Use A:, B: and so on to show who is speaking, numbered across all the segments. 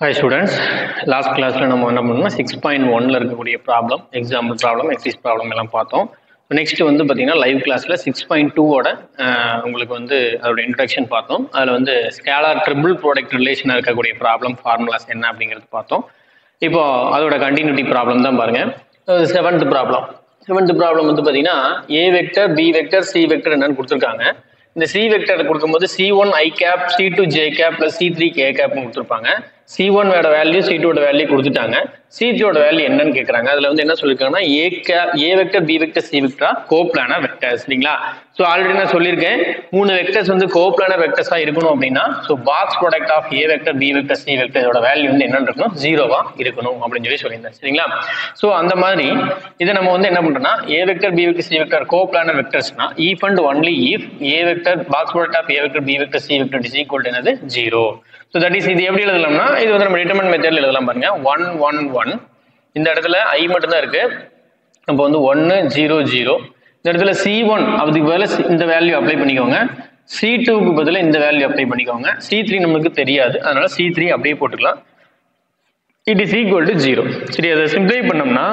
A: hi students last கிளாஸில் நம்ம என்ன பண்ணோம்னா சிக்ஸ் பாயிண்ட் ஒனில் இருக்கக்கூடிய problem example problem exercise problem எல்லாம் பார்த்தோம் நெக்ஸ்ட் வந்து பார்த்தீங்கன்னா லைவ் கிளாஸில் சிக்ஸ் பாயிண்ட் டூவோட உங்களுக்கு வந்து அதோட இன்ட்ரடக்ஷன் பார்த்தோம் அதில் வந்து ஸ்கேலார் ட்ரிபிள் ப்ராடக்ட் ரிலேஷனாக இருக்கக்கூடிய ப்ராப்ளம் ஃபார்முலாஸ் என்ன அப்படிங்கிறது பார்த்தோம் இப்போ அதோட கண்டினியூட்டி ப்ராப்ளம் தான் பாருங்க செவன்த் ப்ராப்ளம் செவன்த் ப்ராப்ளம் வந்து பார்த்தீங்கன்னா A vector B vector C vector என்னன்னு கொடுத்துருக்காங்க இந்த சி வெக்டர் கொடுக்கும்போது C one I cap C two J cap plus C three K கேப்னு கொடுத்துருப்பாங்க சி ஒன்னோட வேல்யூ சி டூட வேல்யூ கொடுத்துட்டாங்க சி த்ரீயோட வேல்யூ என்னன்னு கேட்குறாங்க அதில் வந்து என்ன சொல்லியிருக்காங்கன்னா A K A vector B vector C வெக்டரா கோப்ளான வெக்டர் சரிங்களா ஸோ ஆல்ரெடி நான் சொல்லியிருக்கேன் மூணு வெக்டர்ஸ் வந்து கோப்ளான வெக்டர்ஸாக இருக்கணும் அப்படின்னா so box product of A vector B vector C vector இதோட வேல்யூ வந்து என்னன்னு இருக்கணும் ஜீரோவா இருக்கணும் அப்படின்னு சொல்லி சொல்லியிருந்தேன் சரிங்களா ஸோ அந்த மாதிரி இதை நம்ம வந்து என்ன பண்றோம்னா A vector B vector C vector coplanar வெக்டர்ஸ்னா if and only if A vector box product of A vector B vector C vector is equal என்னது ஜீரோ ஸோ தட் இஸ் இது எப்படி எழுதலாம்னா இது வந்து நம்ம டிட்டர்மெண்ட் மெத்தட்ல எழுதலாம் பாருங்க ஒன் ஒன் ஒன் இந்த இடத்துல ஐ மட்டும் தான் இருக்கு அப்போ வந்து ஒன்று ஜீரோ ஜீரோ இந்த இடத்துல சி ஒன் அதுக்கு பதிலாக இந்த வேல்யூ அப்ளை பண்ணிக்கோங்க சி டூக்கு பதிலாக இந்த வேல்யூ அப்ளை பண்ணிக்கோங்க சி த்ரீ நம்மளுக்கு தெரியாது அதனால சி த்ரீ அப்படியே போட்டுக்கலாம் it is equal to zero சரி அதை சிம்ப்ளை பண்ணோம்னா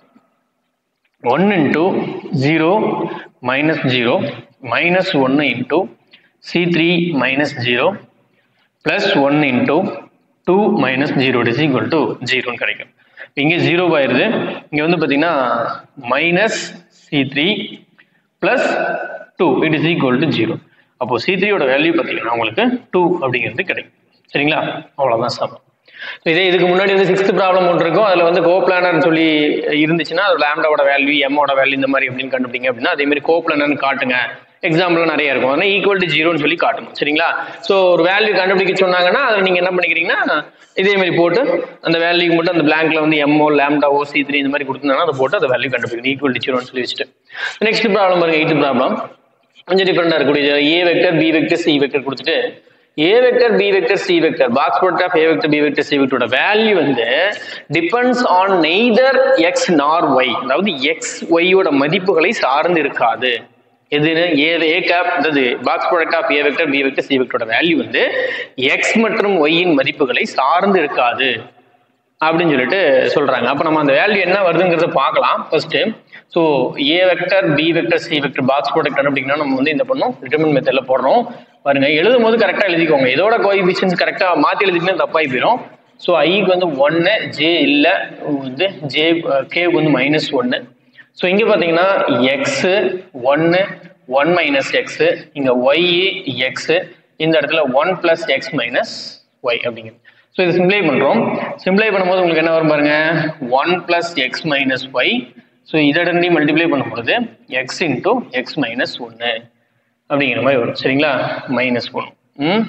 A: one into zero minus zero minus ஒன்று into C three minus zero plus one into two minus zero is equal to ஜீரோன்னு கிடைக்கும் இங்கே ஜீரோ ஆயிருது இங்கே வந்து பார்த்தீங்கன்னா minus C three plus two it is equal to zero அப்போ C த்ரீயோட வேல்யூ பார்த்தீங்கன்னா உங்களுக்கு டூ அப்படிங்கிறது கிடைக்கும் சரிங்களா அவ்வளோதான் சமம் ஸோ இதே இதுக்கு முன்னாடி வந்து சிக்ஸ்த் ப்ராப்ளம் ஒன்று இருக்கும் அதில் வந்து கோ பிளானர்னு சொல்லி இருந்துச்சுன்னா அது லேம்டாவோட வேல்யூ எம்மோட வேல்யூ இந்த மாதிரி எப்படின்னு கண்டுபிடிங்க அப்படின்னா அதே மாதிரி கோ பிளானர்னு காட்டுங்க எக்ஸாம்பிள் நிறைய இருக்கும் ஆனால் ஈக்குவல் டு ஜீரோன்னு சொல்லி காட்டணும் சரிங்களா ஸோ ஒரு வேல்யூ கண்டுபிடிக்க சொன்னாங்கன்னா அதில் நீங்கள் என்ன பண்ணிக்கிறீங்கன்னா இதே மாதிரி போட்டு அந்த வேல்யூக்கு மட்டும் அந்த பிளாங்க்ல வந்து எம்ஓ லேம்டாவோ சி த்ரீ இந்த மாதிரி கொடுத்துருந்தாங்கன்னா அதை போட்டு அந்த வேல்யூ கண்டுபிடிக்கணும் ஈக்குவல் டு ஜீரோன்னு சொல்லி வச்சுட்டு நெக்ஸ்ட் ப்ராப்ளம் பாருங்க எயித்து ப்ராப்ளம் கொஞ்சம் டிஃப்ரெண்டாக இருக்கக்கூடிய A vector B vector C vector கொடுத்துட்டு A vector B vector C vector box product of A vector B vector C வெக்டரோட வேல்யூ வந்து depends on neither X nor Y அதாவது X ஒய்யோட மதிப்புகளை சார்ந்து இருக்காது எதுன்னு ஏ ஏ கேப் அதாவது box product of A vector B vector C வெக்டரோட வேல்யூ வந்து எக்ஸ் மற்றும் ஒய்யின் மதிப்புகளை சார்ந்து இருக்காது அப்படின்னு சொல்லிட்டு சொல்றாங்க அப்போ நம்ம அந்த வேல்யூ என்ன வருதுங்கிறத பார்க்கலாம் first so A vector B vector C vector box product கண்டுபிடிக்கணும் நம்ம வந்து இந்த பண்ணோம் டிட்டர்மெண்ட் மெத்தட்ல போடுறோம் பாருங்க எழுதும் போது கரெக்டாக எழுதிக்கோங்க இதோட கோஎஃபிஷியன்ஸ் கரெக்டாக மாற்றி எழுதிக்கினா தப்பாகி போயிடும் ஸோ ஐக்கு வந்து ஒன்று ஜே இல்லை வந்து ஜே கேவுக்கு வந்து மைனஸ் ஒன்று ஸோ இங்கே பார்த்தீங்கன்னா எக்ஸு ஒன்று ஒன் மைனஸ் எக்ஸு இங்கே ஒய் எக்ஸு இந்த இடத்துல one plus X minus Y அப்படிங்கிறது ஸோ இது சிம்ப்ளை பண்ணுறோம் சிம்ப்ளை பண்ணும்போது உங்களுக்கு என்ன வரும் பாருங்க one plus X minus Y so இதை ரெண்டையும் மல்டிப்ளை பண்ணும்போது எக்ஸ் இன்டூ எக்ஸ் மைனஸ் ஒன்று அப்படிங்கிற மாதிரி வரும் சரிங்களா மைனஸ் ஒன் ம்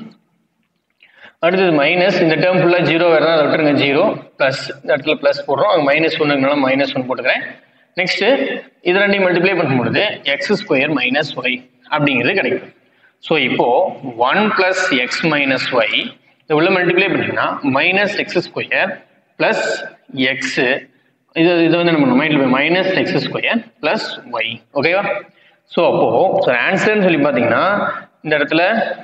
A: அடுத்தது மைனஸ் இந்த டேர்ம் ஃபுல்லாக ஜீரோ வேறு அதை விட்டுருங்க ஜீரோ ப்ளஸ் இந்த இடத்துல ப்ளஸ் போடுறோம் அங்கே மைனஸ் ஒன்றுனால மைனஸ் ஒன் போட்டுக்கிறேன் நெக்ஸ்ட் இது ரெண்டையும் மல்டிப்ளை பண்ணும்பொழுது எக்ஸ் ஸ்கொயர் மைனஸ் ஒய் அப்படிங்கிறது கிடைக்கும் ஸோ இப்போ one plus X minus Y இது உள்ள மல்டிப்ளை பண்ணிங்கன்னா minus X square plus X இது இது வந்து நம்ம மைண்டில் minus X square plus Y ஓகேவா ஸோ அப்போ ஸோ ஆன்சர்னு சொல்லி பார்த்தீங்கன்னா இந்த இடத்துல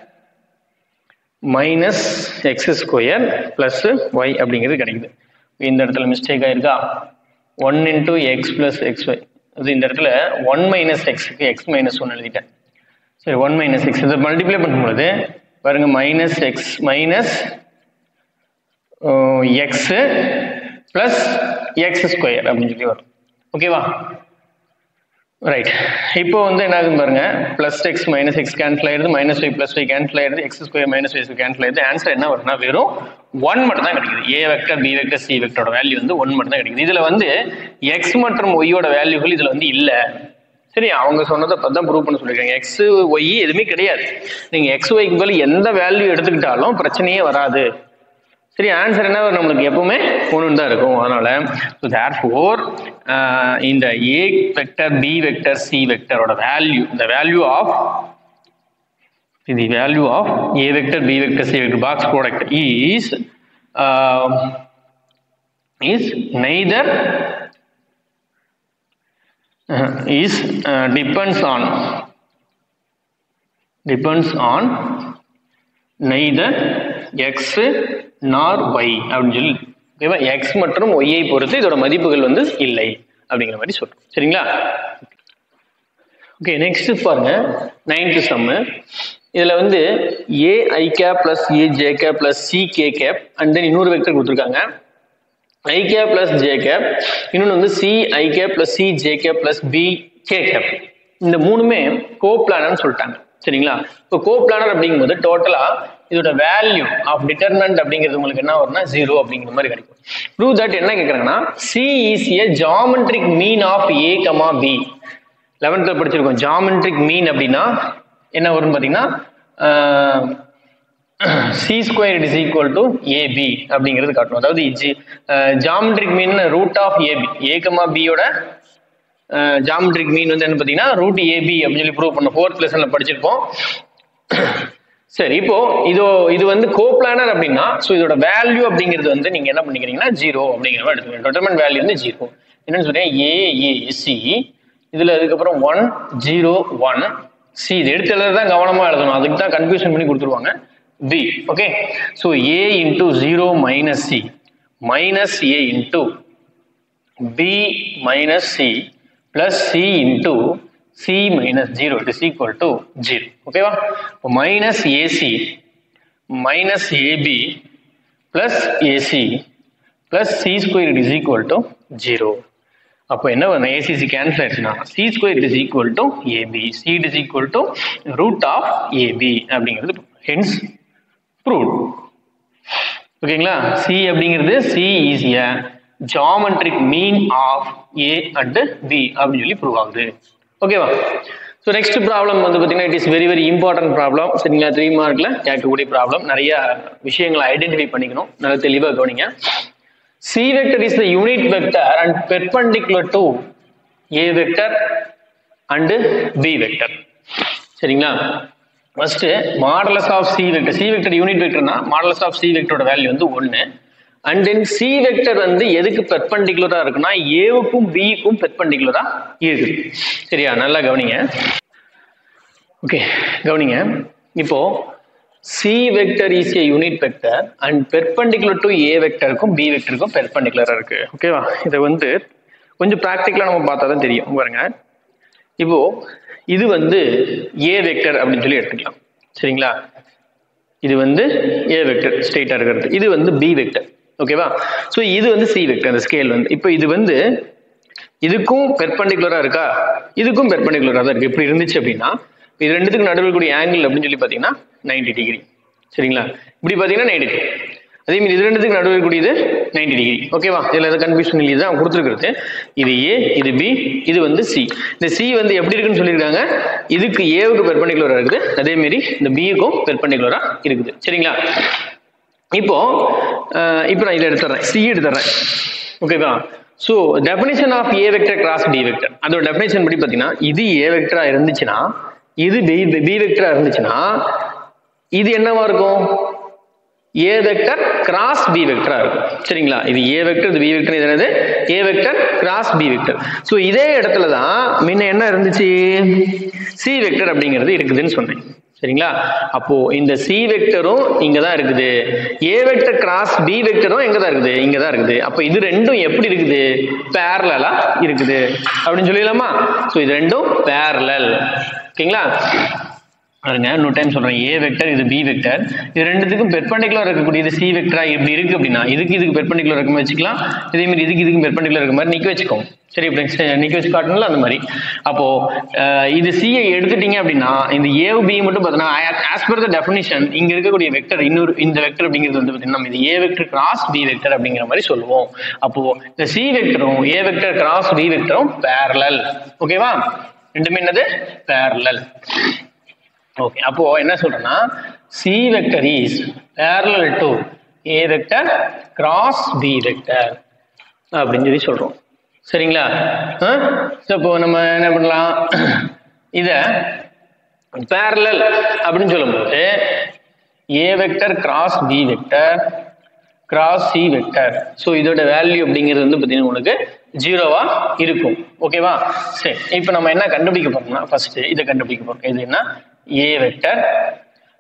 A: minus X square plus Y அப்படிங்கிறது கிடைக்குது இந்த இடத்துல மிஸ்டேக் ஆயிருக்கா one into X plus X Y அது இந்த இடத்துல ஒன் மைனஸ் எக்ஸுக்கு எக்ஸ் மைனஸ் ஒன் எழுதிட்டேன் சரி ஒன் மைனஸ் எக்ஸ் இதை மல்டிப்ளை பண்ணும்பொழுது பாருங்க minus X minus X plus X square அப்படின்னு சொல்லி வரும் ஓகேவா ரைட் இப்போ வந்து என்ன ஆகுது பாருங்க plus X minus X cancel ஆயிருது minus Y plus Y cancel ஆயிருது X square minus Y cancel ஆயிருது ஆன்சர் என்ன வருதுன்னா வெறும் ஒன் மட்டும் தான் கிடைக்குது A vector B vector C வெக்டரோட வேல்யூ வந்து ஒன் மட்டும் தான் கிடைக்குது இதுல வந்து எக்ஸ் மற்றும் ஒய்யோட வேல்யூகள் இதுல வந்து இல்லை சரி அவங்க சொன்னதை அப்போ தான் ப்ரூவ் பண்ண சொல்லியிருக்காங்க எக்ஸ் ஒய் எதுவுமே கிடையாது நீங்க எக்ஸ் ஒய்க்கு பதில் எந்த வேல்யூ எடுத்துக்கிட்டாலும் பிரச்சனையே வராது சரி ஆன்சர் என்ன நம்மளுக்கு எப்பவுமே ஒன்று தான் இருக்கும் அதனால ஸோ தேர் ஃபோர் இந்த A vector B vector C வெக்டரோட வேல்யூ இந்த value of the value of A vector B vector C vector box product is is neither is uh, depends on depends on neither X nor Y அப்படின்னு சொல்லி ஓகேவா X மற்றும் ஒய்யை பொறுத்து இதோட மதிப்புகள் வந்து இல்லை அப்படிங்கிற மாதிரி சொல்றோம் சரிங்களா ஓகே நெக்ஸ்ட் பாருங்க நைன்த் சம்மு இதுல வந்து A I cap plus A J cap plus C K cap and then இன்னொரு வெக்டர் கொடுத்துருக்காங்க I cap plus J cap இன்னொன்று வந்து C I cap plus C J cap plus B K cap இந்த மூணுமே கோ பிளானர்னு சொல்லிட்டாங்க சரிங்களா இப்போ கோ பிளானர் அப்படிங்கும்போது டோட்டலா இதோட வேல்யூ ஆஃப் டிட்டர்மெண்ட் அப்படிங்கிறது உங்களுக்கு என்ன வரும்னா ஜீரோ அப்படிங்கிற மாதிரி கிடைக்கும் ப்ரூவ் தட் என்ன கேட்குறாங்கன்னா C is a geometric mean of A comma B லெவன்த்தில் படிச்சிருக்கோம் ஜாமெட்ரிக் மீன் அப்படின்னா என்ன வரும்னு பார்த்தீங்கன்னா C square is equal to AB அப்படிங்கிறது காட்டும் அதாவது G geometric mean root of AB A comma பியோட ஜாமெட்ரிக் மீன் வந்து என்ன பார்த்தீங்கன்னா ரூட் ஏபி அப்படின்னு சொல்லி ப்ரூவ் பண்ண ஃபோர்த் லெசன்ல படிச்சிருப்போம் சரி இப்போ இதோ இது வந்து கோப்ளானர் அப்படின்னா ஸோ இதோட வேல்யூ அப்படிங்கிறது வந்து நீங்க என்ன பண்ணிக்கிறீங்கன்னா ஜீரோ அப்படிங்கிற மாதிரி எடுத்துக்கணும் டொட்டர்மெண்ட் வேல்யூ வந்து ஜீரோ என்னன்னு சொல்றேன் ஏ ஏ சி இதுல அதுக்கப்புறம் ஒன் ஜீரோ ஒன் சி இது எடுத்து எழுத தான் கவனமா எழுதணும் அதுக்கு தான் கன்ஃபியூஷன் பண்ணி கொடுத்துருவாங்க B okay so A into zero minus C minus A into B minus C plus C into C minus zero it is equal to zero ஓகேவா minus AC minus AB plus AC plus C square it is equal to zero அப்போ என்ன வரும் ACC cancel ஆயிடுச்சுன்னா C square it is equal to AB C it is equal to root of AB அப்படிங்கிறது hence proved ஓகேங்களா C அப்படிங்கிறது C is a geometric mean of A and B அப்படின்னு சொல்லி prove ஆகுது ஓகேவா ஸோ நெக்ஸ்ட் ப்ராப்ளம் வந்து பார்த்தீங்கன்னா it is very very important problem சரிங்களா த்ரீ மார்க்ல கேட்கக்கூடிய ப்ராப்ளம் நிறைய விஷயங்களை ஐடென்டிஃபை பண்ணிக்கணும் நல்லா தெளிவாக கவனிங்க C vector is the unit vector and perpendicular to A vector and B vector சரிங்களா first modulus of C vector C vector unit வெக்டர்னா மாடலஸ் ஆஃப் சி வெக்டரோட வேல்யூ வந்து ஒன்று அண்ட் தென் சி வெக்டர் வந்து எதுக்கு பெர்பெண்டிகுலரா இருக்குன்னா ஏவுக்கும் பிக்கும் பெர்பெண்டிகுலரா இருக்குது சரியா நல்லா கவனிங்க ஓகே கவனிங்க இப்போ C vector is a unit vector and perpendicular to A வெக்டருக்கும் பி வெக்டருக்கும் பெர்பெண்டிகுலரா இருக்கு ஓகேவா இதை வந்து கொஞ்சம் ப்ராக்டிக்கலா நம்ம பார்த்தா தான் தெரியும் பாருங்க இப்போ இது வந்து ஏ வெக்டர் அப்படின்னு சொல்லி எடுத்துக்கலாம் சரிங்களா இது வந்து ஏ வெக்டர் ஸ்ட்ரெயிட்டா இருக்கிறது இது வந்து பி வெக்டர் ஓகேவா ஸோ இது வந்து சி வெக்டர் அந்த ஸ்கேல் வந்து இப்போ இது வந்து இதுக்கும் பெர்பெண்டிகுலரா இருக்கா இதுக்கும் பெர்பெண்டிகுலரா தான் இருக்கு இப்படி இருந்துச்சு அப்படின்னா இது ரெண்டுத்துக்கு நடுவில் கூடிய ஆங்கிள் அப்படின்னு சொல்லி பார்த்தீங்கன்னா நைன்டி டிகிரி சரிங்களா இப்படி பார்த்தீங்கன்னா நைன்டி டிகிரி அதே மாதிரி இது ரெண்டுத்துக்கு நடுவில் கூடியது நைன்டி டிகிரி ஓகேவா இதில் எதாவது கன்ஃபியூஷன் இல்லை தான் கொடுத்துருக்குறது இது ஏ இது பி இது வந்து சி இந்த சி வந்து எப்படி இருக்குன்னு சொல்லியிருக்காங்க இதுக்கு ஏவுக்கு பெர்பெண்டிகுலரா இருக்குது அதே மாதிரி இந்த பியுக்கும் பெர்பெண்டிகுலரா இருக்குது சரிங்களா இப்போ அஹ், இப்போ நான் இதை எடுத்துறேன் சி எடுத்துறேன் ஓகேவா so definition of A vector cross B vector அதோட டெஃபினேஷன் படி பார்த்தீங்கன்னா இது ஏ வெக்டரா இருந்துச்சுன்னா இது பி பி வெக்டரா இருந்துச்சுன்னா இது என்னவா இருக்கும் ஏ வெக்டர் கிராஸ் பி வெக்டரா இருக்கும் சரிங்களா இது ஏ வெக்டர் இது பி வெக்டர் இது என்னது A vector cross B vector so இதே இடத்துல தான் முன்ன என்ன இருந்துச்சு சி வெக்டர் அப்படிங்கிறது இருக்குதுன்னு சொன்னேன் சரிங்களா அப்போ இந்த சி வெக்டரும் இங்க தான் இருக்குது ஏ வெக்டர் கிராஸ் பி வெக்டரும் எங்க தான் இருக்குது இங்க தான் இருக்குது அப்போ இது ரெண்டும் எப்படி இருக்குது பேரலா இருக்குது அப்படின்னு சொல்லிடலாமா ஸோ இது ரெண்டும் பேரலல் ஓகேங்களா பாருங்க இன்னொரு டைம் சொல்றேன் ஏ வெக்டர் இது பி வெக்டர் இது ரெண்டுத்துக்கும் பெர்பெண்டிகுலர் இருக்கக்கூடியது சி வெக்டரா இப்படி இருக்கு அப்படின்னா இதுக்கு இதுக்கு பெர்பெண்டிகுலர் இருக்க மாதிரி வச்சுக்கலாம் இதே மாதிரி இதுக்கு இதுக்கு பெர்பெண்டிகுலர் இருக்க மாதிரி நிக்க வச்சுக்கோங்க சரி இப்படி சரி, நிக்க வச்சு காட்டணும்ல அந்த மாதிரி அப்போ அஹ், இது சியை எடுத்துட்டீங்க அப்படின்னா இந்த ஏ பி மட்டும் பார்த்தீங்கன்னா ஆஸ் பர் த டெஃபினிஷன் இங்க இருக்கக்கூடிய வெக்டர் இன்னொரு இந்த வெக்டர் அப்படிங்கிறது வந்து பார்த்தீங்கன்னா நம்ம இது A vector cross B vector அப்படிங்கிற மாதிரி சொல்லுவோம் அப்போ இந்த சி வெக்டரும் ஏ வெக்டர் கிராஸ் பி வெக்டரும் பேரலல் ஓகேவா ரெண்டுமே என்னது பேரலல் ஓகே அப்போ என்ன சொல்றேன்னா C vector is parallel to A vector cross B vector அப்படின்னு சொல்லி சொல்றோம் சரிங்களா ஸோ இப்போ நம்ம என்ன பண்ணலாம் இத parallel அப்படின்னு சொல்லும்போது A vector cross B vector cross C vector so இதோட வேல்யூ அப்படிங்கிறது வந்து பார்த்தீங்கன்னா உங்களுக்கு ஜீரோவா இருக்கும் ஓகேவா சரி இப்போ நம்ம என்ன கண்டுபிடிக்க போறோம்னா ஃபர்ஸ்ட் இதை கண்டுபிடிக்க போறோம் இது என்ன ஏ வெக்டர்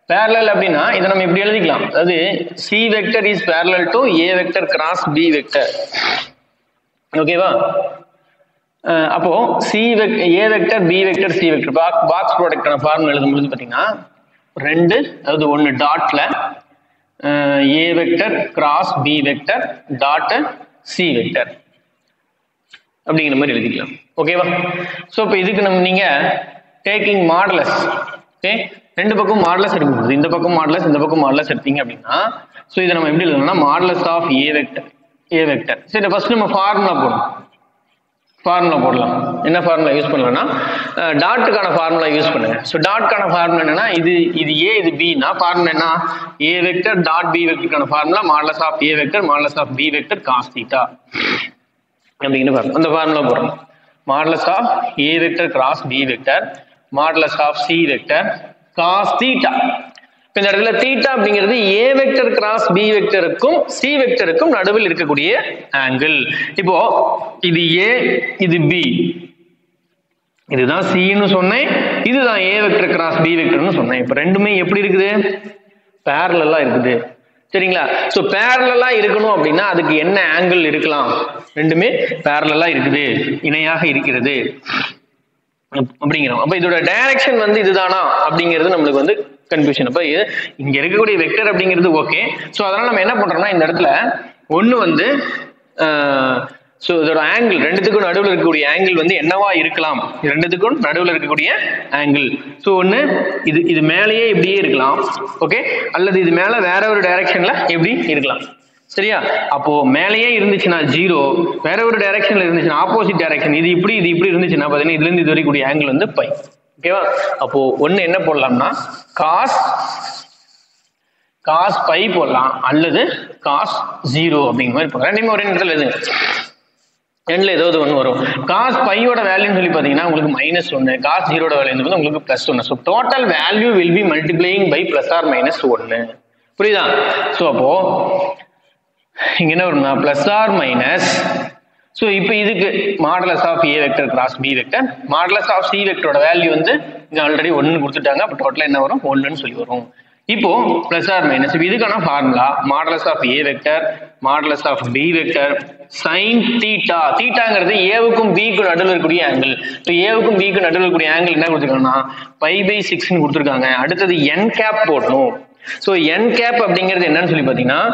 A: parallel அப்படின்னா இதை நம்ம இப்படி எழுதிக்கலாம் அதாவது C vector is parallel to A vector cross B vector ஓகேவா அஹ் அப்போ சி வெக் A vector B vector C vector box box ப்ராடக்டான ஃபார்முலா எழுதும்போது பார்த்தீங்கன்னா ரெண்டு அதாவது ஒன்று டாட்ல A vector cross B vector dot C vector அப்படிங்கிற மாதிரி எழுதிக்கலாம் ஓகேவா ஸோ இப்போ இதுக்கு நம்ம நீங்க டேக்கிங் மாடலஸ் ஓகே ரெண்டு பக்கம் மாடலஸ் எடுக்கும்போது இந்த பக்கம் மாடலஸ் இந்த பக்கம் மாடலஸ் எடுத்தீங்க அப்படின்னா ஸோ இதை நம்ம எப்படி எழுதணும்னா modulus of A vector A vector சரி ஃபர்ஸ்ட் நம்ம ஃபார்முலா போடணும் ஃபார்முலா போடலாம் என்ன ஃபார்முலா யூஸ் பண்ணலாம்னா டாட்டுக்கான ஃபார்முலா யூஸ் பண்ணுங்க ஸோ டாட்கான ஃபார்முலா என்னன்னா இது இது ஏ இது பின்னா ஃபார்முலா என்ன ஏ வெக்டர் டாட் பி வெக்டருக்கான formula modulus of A vector modulus of B vector cos theta அப்படிங்கிற ஃபார்முலா அந்த ஃபார்முலா போடுறோம் modulus of A vector cross B vector modulus of C vector cos theta இப்ப இந்த இடத்துல theta அப்படிங்கிறது A vector cross B வெக்டருக்கும் C வெக்டருக்கும் நடுவில் இருக்கக்கூடிய ஆங்கிள் இப்போ இது ஏ இது பி இதுதான் சின்னு சொன்னேன் இதுதான் ஏ வெக்டர் கிராஸ் பி வெக்டர்னு சொன்னேன் இப்போ ரெண்டுமே எப்படி இருக்குது பேரலா இருக்குது சரிங்களா ஸோ பேரலா இருக்கணும் அப்படின்னா அதுக்கு என்ன ஆங்கிள் இருக்கலாம் ரெண்டுமே பேரலா இருக்குது இணையாக இருக்கிறது அப்~ அப்படிங்கிறோம் அப்ப இதோட டைரக்ஷன் வந்து இதுதானா அப்படிங்கிறது நம்மளுக்கு வந்து கன்ஃபியூஷன் அப்ப இது- இங்க இருக்கக்கூடிய வெக்டர் அப்படிங்கிறது ஓகே ஸோ அதனால நம்ம என்ன பண்றோம்னா இந்த இடத்துல ஒண்ணு வந்து ஸோ இதோட ஆங்கிள் ரெண்டுத்துக்கும் நடுவில் இருக்கக்கூடிய ஆங்கிள் வந்து என்னவா இருக்கலாம் இது ரெண்டுத்துக்கும் நடுவில் இருக்கக்கூடிய ஆங்கிள் ஸோ ஒன்று இது இது மேலேயே இப்படியே இருக்கலாம் ஓகே அல்லது இது மேலே வேற ஒரு டைரக்ஷன்ல எப்படி இருக்கலாம் சரியா அப்போ மேலேயே இருந்துச்சுன்னா ஜீரோ வேற ஒரு டைரக்ஷன்ல இருந்துச்சுன்னா ஆப்போசிட் டைரக்ஷன் இது இப்படி இது இப்படி இருந்துச்சுன்னா பார்த்தீங்கன்னா இதுல இருந்து இது வரைக்கும் கூடிய ஆங்கிள் வந்து பை ஓகேவா அப்போ ஒன்று என்ன போடலாம்னா காஸ் காஸ் பை போடலாம் அல்லது காஸ் ஜீரோ அப்படிங்கிற மாதிரி போடலாம் ரெண்டுமே ஒரே நேரத்தில் எழுதுங்க ரெண்டுல ஏதாவது ஒன்று வரும் காஸ் பையோட வேல்யூன்னு சொல்லி பார்த்தீங்கன்னா உங்களுக்கு மைனஸ் ஒன்று காஸ் ஜீரோட வேல்யூ வந்து உங்களுக்கு ப்ளஸ் ஒன்று so total value will be multiplying by plus or minus ஒன்று புரியுதா ஸோ அப்போ இங்க என்ன வரும்னா பிளஸ் ஆர் மைனஸ் ஸோ இப்போ இதுக்கு modulus of A vector cross B vector modulus of C வெக்டரோட வேல்யூ வந்து இங்க ஆல்ரெடி ஒன்னு கொடுத்துட்டாங்க அப்போ டோட்டலாக என்ன வரும் ஒன்றுன்னு சொல்லி வரும் இப்போ பிளஸ் ஆர் மைனஸ் இப்போ இதுக்கான formula modulus of A vector modulus of B vector sine theta தீட்டாங்கிறது ஏவுக்கும் பிக்கும் நடுவில் இருக்கக்கூடிய ஆங்கிள் இப்போ ஏவுக்கும் பிக்கும் நடுவில் இருக்கக்கூடிய ஆங்கிள் என்ன கொடுத்துருக்காங்கன்னா பை பை சிக்ஸ்னு கொடுத்துருக்காங்க அடுத்தது என் கேப் போடணும் ஸோ என் கேப் அப்படிங்கிறது என்னன்னு சொல்லி பார்த்தீங்கன்னா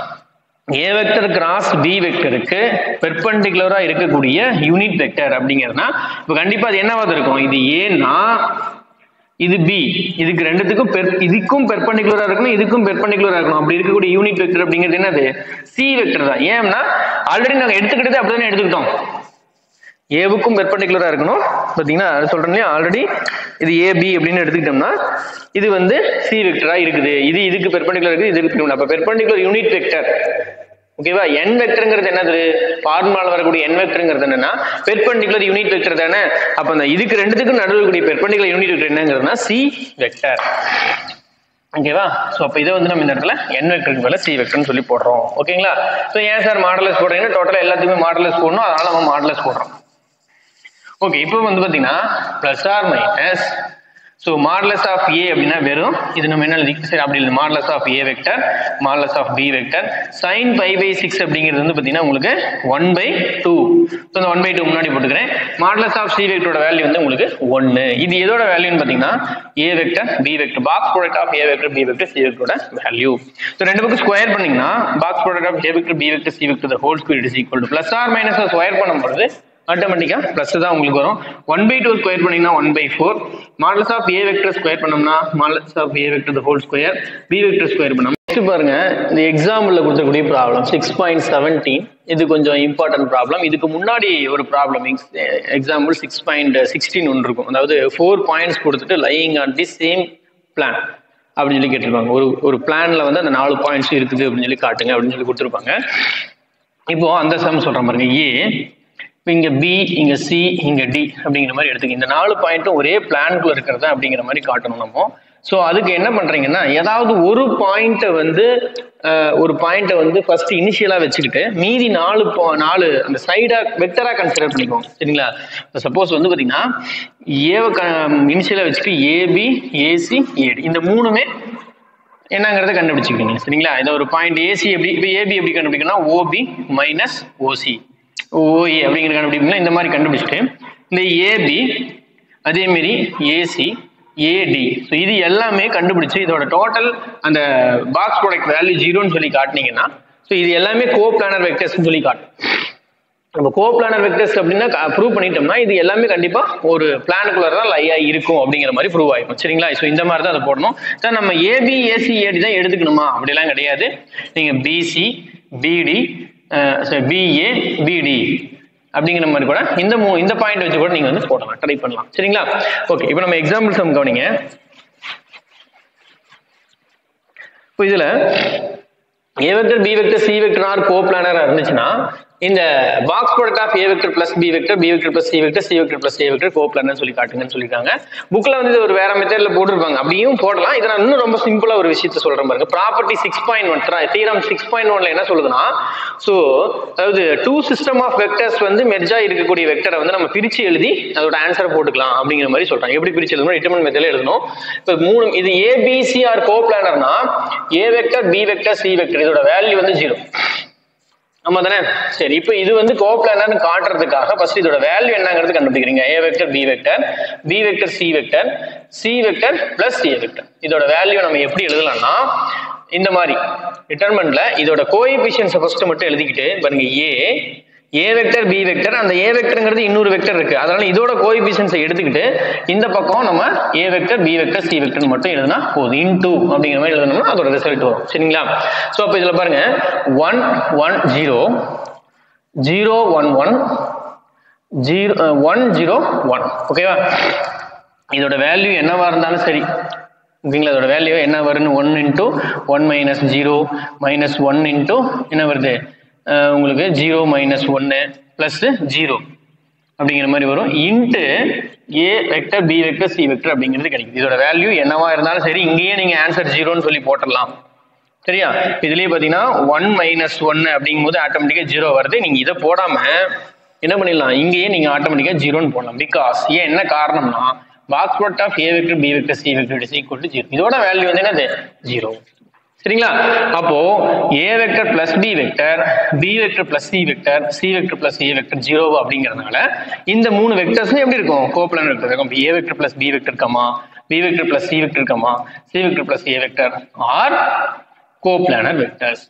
A: ஏ வெக்டர் கிராஸ் பி வெக்டருக்கு பெர்பெண்டிகுலரா இருக்கக்கூடிய யூனிட் வெக்டர் அப்படிங்கிறதுனா இப்போ கண்டிப்பா அது என்னவாது இருக்கும் இது ஏன்னா இது பி இதுக்கு ரெண்டுத்துக்கும் பெர் இதுக்கும் பெர்பெண்டிகுலரா இருக்கணும் இதுக்கும் பெர்பெண்டிகுலரா இருக்கணும் அப்படி இருக்கக்கூடிய யூனிட் வெக்டர் அப்படிங்கிறது என்னது சி வெக்டர் தான் ஏன்னா ஆல்ரெடி நாங்க எடுத்துக்கிட்டது அப்படிதானே எடுத்துக்கிட்டோம் ஏவுக்கும் பெர்பெண்டிகுலரா இருக்கணும் பாத்தீங்கன்னா அது சொல்றேன் இல்லையா ஆல்ரெடி இது ஏபி அப்படின்னு எடுத்துக்கிட்டோம்னா இது வந்து சி வெக்டரா இருக்குது இது இதுக்கு பெர்பெண்டிகுலர் இருக்குது இது இருக்கு அப்ப பெர்பெண்டிகுலர் யூனிட் வெக்டர் ஓகேவா என் வெக்டருங்கிறது என்னது ஃபார்முலால வரக்கூடிய என் வெக்டருங்கிறது என்னன்னா பெர்பெண்டிகுலர் யூனிட் வெக்டர் தானே அப்ப அந்த இதுக்கு ரெண்டுத்துக்கும் நடுவில் இருக்கக்கூடிய பெர்பெண்டிகுலர் யூனிட் வெக்டர் என்னங்கிறதுனா சி வெக்டர் ஓகேவா ஸோ அப்போ இதை வந்து நம்ம இந்த இடத்துல என் வெக்டருக்கு மேலே சி வெக்டர்னு சொல்லி போடுறோம் ஓகேங்களா ஸோ ஏன் சார் மாடலஸ் போடுறீங்கன்னா டோட்டலாக எல்லாத்துக்குமே மாடலஸ் போடணும் அதனால நம்ம மாடலஸ் போடுறோம் ஓகே இப்போ வந்து பார்த்தீங்கன்னா plus or minus so modulus of A அப்படின்னா வெறும் இது நம்ம என்ன எழுதி சரி அப்படி இல்லை modulus of A vector modulus of B vector sine pi by six அப்படிங்கிறது வந்து பார்த்தீங்கன்னா உங்களுக்கு ஒன் பை டூ ஸோ அந்த ஒன் பை டூ முன்னாடி போட்டுக்கிறேன் மாடலஸ் ஆஃப் சி வெக்டரோட வேல்யூ வந்து உங்களுக்கு ஒன்று இது எதோட வேல்யூன்னு பார்த்தீங்கன்னா A vector B vector box product of A vector B vector C வெக்டரோட வேல்யூ ஸோ ரெண்டு பக்கம் ஸ்கொயர் பண்ணீங்கன்னா box product of A vector B vector C vector whole square is equal to plus or minus square பண்ணும்போது ஆட்டோமேட்டிக்கா plus தான் உங்களுக்கு வரும் one by two square பண்ணீங்கன்னா one by four modulus of A vector square பண்ணோம்னா modulus of A vector whole square B vector square பண்ணோம் next பாருங்க இந்த எக்ஸாம்பிள் கொடுத்தக்கூடிய ப்ராப்ளம் சிக்ஸ் பாயிண்ட் செவன்டீன் இது கொஞ்சம் இம்பார்ட்டன்ட் ப்ராப்ளம் இதுக்கு முன்னாடி ஒரு problem example six point sixteen ஒன்று இருக்கும் அதாவது ஃபோர் பாயிண்ட்ஸ் கொடுத்துட்டு lying on the same plane அப்படின்னு சொல்லி கேட்டிருப்பாங்க ஒரு ஒரு பிளான்ல வந்து அந்த நாலு பாயிண்ட்ஸ் இருக்குது அப்படின்னு சொல்லி காட்டுங்க அப்படின்னு சொல்லி கொடுத்துருப்பாங்க இப்போ அந்த சம் சொல்றேன் பாருங்க ஏ இப்போ இங்க பி இங்க சி இங்க டி அப்படிங்கிற மாதிரி எடுத்துக்க இந்த நாலு பாயிண்ட்டும் ஒரே பிளான்குள்ள இருக்கிறத அப்படிங்கிற மாதிரி காட்டணும் நம்ம ஸோ அதுக்கு என்ன பண்றீங்கன்னா ஏதாவது ஒரு பாயிண்ட்டை வந்து அஹ், ஒரு பாயிண்ட்டை வந்து ஃபர்ஸ்ட் இனிஷியலா வச்சுக்கிட்டு மீதி நாலு po- நாலு அந்த சைடா வெக்டரா கன்சிடர் பண்ணிக்கோங்க சரிங்களா இப்போ சப்போஸ் வந்து பாத்தீங்கன்னா ஏவை இனிஷியலா வச்சுட்டு ஏபி ஏசி ஏடி இந்த மூணுமே என்னங்கிறத கண்டுபிடிச்சிக்கணும் சரிங்களா இதை ஒரு பாயிண்ட் ஏசி எப்படி இப்போ ஏபி எப்படி கண்டுபிடிக்கணும்னா ஓபி மைனஸ் ஓசி ஓஏ அப்படிங்கிற கண்டுபிடிக்கணும் இந்த மாதிரி கண்டுபிடிச்சிட்டு இந்த ஏபி அதேமாரி ஏசி ஏடி ஸோ இது எல்லாமே கண்டுபிடிச்சு இதோட டோட்டல் அந்த பாக்ஸ் ப்ராடக்ட் வேல்யூ ஜீரோன்னு சொல்லி காட்டினீங்கன்னா ஸோ இது எல்லாமே கோ பிளானர் வெக்டர்ஸ்னு சொல்லி காட்டும் நம்ம கோ பிளானர் வெக்டர்ஸ் அப்படின்னா ப்ரூவ் பண்ணிட்டோம்னா இது எல்லாமே கண்டிப்பா ஒரு பிளானுக்குள்ள தான் லையா இருக்கும் அப்படிங்கிற மாதிரி ப்ரூவ் ஆயிருக்கும் சரிங்களா ஸோ இந்த மாதிரி தான் அதை போடணும் சார் நம்ம ஏபி ஏசி ஏடி தான் எடுத்துக்கணுமா அப்படிலாம் கிடையாது நீங்க பிசி பிடி பிஏ பிடி அப்படிங்கிற மாதிரி கூட இந்த மூ இந்த பாயிண்ட் வச்சு கூட நீங்க வந்து போடலாம் ட்ரை பண்ணலாம் சரிங்களா ஓகே இப்போ நம்ம எக்ஸாம்பிள் சம் கவனிங்க இப்போ இதுல A vector B vector C vector are கோ பிளானரா இருந்துச்சுன்னா இந்த box product of A vector plus B vector B vector plus C vector C vector plus A vector coplanar சொல்லி காட்டுங்கன்னு சொல்லியிருக்காங்க புக்ல வந்து இது ஒரு வேற மெத்தட்ல போட்டிருப்பாங்க அப்படியும் போடலாம் இதை நான் இன்னும் ரொம்ப சிம்பிளா ஒரு விஷயத்த சொல்றேன் பாருங்க property six point one theorem six point ஒன்ல என்ன சொல்லுதுன்னா ஸோ அதாவது டூ சிஸ்டம் ஆஃப் வெக்டர்ஸ் வந்து மெர்ஜா இருக்கக்கூடிய வெக்டரை வந்து நம்ம பிரிச்சு எழுதி அதோட ஆன்சரை போட்டுக்கலாம் அப்படிங்கிற மாதிரி சொல்றாங்க எப்படி பிரிச்சு எழுதணும் டிட்டர்மெண்ட் மெத்தட்ல எழுதணும் இப்போ மூணு இது ஏபிசி ஆர் கோ பிளானர்னா A vector B vector C vector இதோட வேல்யூ வந்து ஜீரோ ஆமா தானே சரி இப்போ இது வந்து கோப்ளானர்னு காட்டுறதுக்காக ஃபர்ஸ்ட் இதோட வேல்யூ என்னங்கிறது கண்டுபிடிக்கிறீங்க A vector B vector B vector C vector C vector plus A vector இதோட வேல்யூ நம்ம எப்படி எழுதலாம்னா இந்த மாதிரி டிட்டர்மெண்ட்ல இதோட கோஎபிஷியன்ஸை ஃபர்ஸ்ட் மட்டும் எழுதிக்கிட்டு பாருங்க A A vector B vector அந்த ஏ வெக்டர்ங்கிறது இன்னொரு வெக்டர் இருக்கு அதனால இதோட கோஎபிஷியன்ஸை எடுத்துக்கிட்டு இந்த பக்கம் நம்ம A vector B vector C vector மட்டும் எழுதுனா போதும் இன்டூ அப்படிங்கிற மாதிரி எழுதணும்னா அதோட ரிசல்ட் வரும் சரிங்களா ஸோ அப்போ இதுல பாருங்க one one zero zero one one zero one zero one ஓகேவா இதோட வேல்யூ என்னவா இருந்தாலும் சரி ஓகேங்களா இதோட வேல்யூ என்ன வரும்னு one into one minus zero minus one into என்ன வருது அஹ் உங்களுக்கு ஜீரோ மைனஸ் ஒன்று ப்ளஸ் ஜீரோ அப்படிங்கிற மாதிரி வரும் into A vector B vector C vector அப்படிங்கிறது கிடைக்குது இதோட வேல்யூ என்னவா இருந்தாலும் சரி இங்கேயே நீங்க ஆன்சர் ஜீரோன்னு சொல்லி போட்டுடலாம் சரியா இதுலயே பாத்தீங்கன்னா ஒன் மைனஸ் ஒன்னு அப்படிங்கும் போது ஆட்டோமேட்டிக்கா ஜீரோ வருது நீங்க இதை போடாம என்ன பண்ணிடலாம் இங்கேயே நீங்க ஆட்டோமேட்டிக்கா ஜீரோன்னு போடலாம் பிகாஸ் ஏன் என்ன காரணம்னா box product of A vector B vector C vector is equal to zero இதோட வேல்யூ வந்து என்னது ஜீரோ சரிங்களா அப்போ A vector plus B vector B vector plus C vector C vector plus A vector zero அப்படிங்கறதுனால இந்த மூணு வெக்டர்ஸும் எப்படி இருக்கும் கோப்லான் வெக்டர் இருக்கும் A vector plus B vector comma B vector plus C vector comma C vector plus A vector are coplanar vectors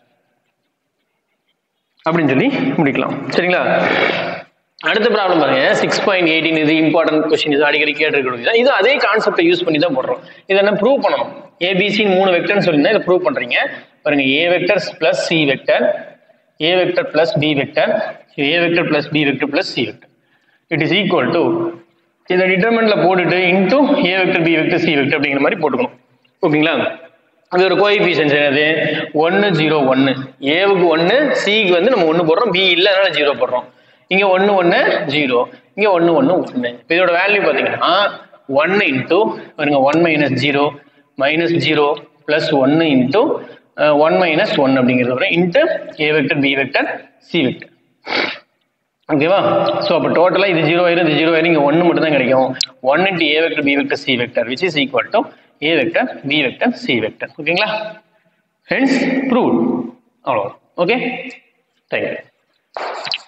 A: அப்படின்னு சொல்லி முடிக்கலாம் சரிங்களா அடுத்த ப்ராப்ளம் பாருங்க சிக்ஸ் பாயிண்ட் எயிட்டின் இது இம்பார்ட்டன்ட் கொஸ்டின் இது அடிக்கடி கேட்டிருக்கிறது இது அதே கான்செப்டை யூஸ் பண்ணி தான் போடுறோம் இதை என்ன ப்ரூவ் பண்ணணும் ஏபிசி மூணு வெக்டர்னு சொல்லியிருந்தா இதை ப்ரூவ் பண்றீங்க பாருங்க A vector plus C vector A vector plus B vector A vector plus B vector plus C vector it is equal to இதை டிட்டர்மெண்ட்ல போட்டுட்டு into A vector B vector C vector அப்படிங்கிற மாதிரி போட்டுக்கணும் ஓகேங்களா இதோட கோஎஃபிஷியன்ஸ் என்னது ஒன்று ஜீரோ ஒன்று ஏவுக்கு ஒன்று சிக்கு வந்து நம்ம ஒன்று போடுறோம் பி இல்லை அதனால ஜீரோ போடுறோம் இங்கே ஒன்று ஒன்று ஜீரோ இங்கே ஒன்று ஒன்று ஒன்று இப்போ இதோட வேல்யூ பார்த்தீங்கன்னா ஒன்று இன்ட்டு பாருங்க one minus zero minus zero plus ஒன்று இன்ட்டு ஒன் மைனஸ் ஒன் அப்படிங்கிறது வரும் into A vector B vector C vector ஓகேவா ஸோ அப்போ டோட்டலாக இது ஜீரோ ஆயிரும் இது ஜீரோ ஆயிரும் இங்கே ஒன்று மட்டும் தான் கிடைக்கும் one into A vector B vector C vector which is equal to A vector B vector C vector ஓகேங்களா ஹென்ஸ் ப்ரூவ் அவ்வளோ ஓகே தேங்க்யூ